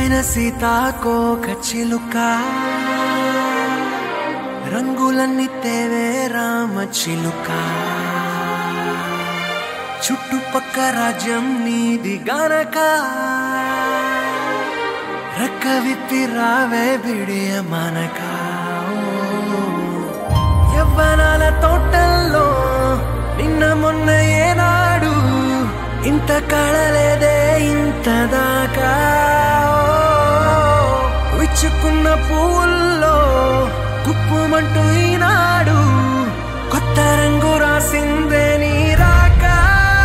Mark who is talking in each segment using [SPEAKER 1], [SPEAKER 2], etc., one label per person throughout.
[SPEAKER 1] అందమైన సీతాకోక చిలుక రంగులన్నీ తేవే రామ చిలుక చుట్టుపక్క రాజ్యం నీది గనక రెక్క విప్పి రావే బిడియ మనక యవ్వనాల తోటల్లో నిన్న మొన్న ఏనాడు ఇంత కళలేదే ఇంత దాకా విచ్చుకున్న పువ్వుల్లో కుప్పుమంటూ ఈనాడు కొత్త రంగు రాసిందే నీ రాకా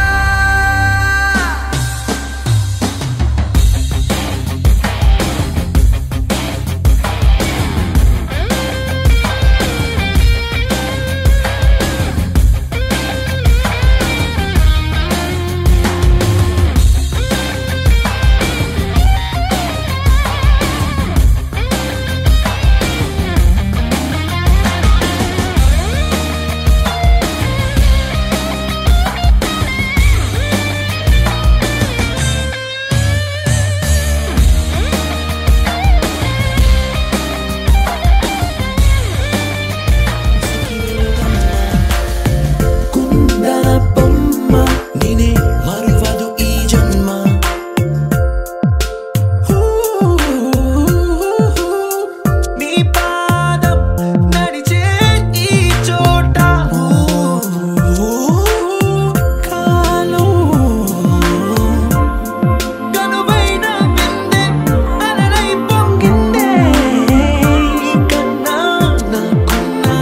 [SPEAKER 2] కుందన బొమ్మ నినే మరువదు ఈ జన్మ నీ పాదం నడిచే ఈ చోట కాలం కనువైన విందే అలలై పొంగిందే కన్నా నాకున్నా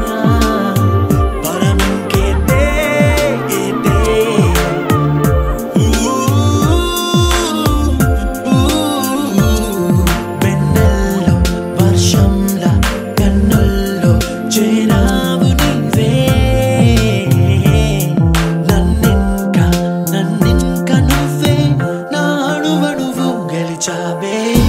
[SPEAKER 2] పరమింకేదే ఏదే వెన్నెల్లో వర్షంలా కన్నుల్లో చేరావు నీవే నన్నింక నన్నింక నువ్వే నాడు వడువు గెలిచావే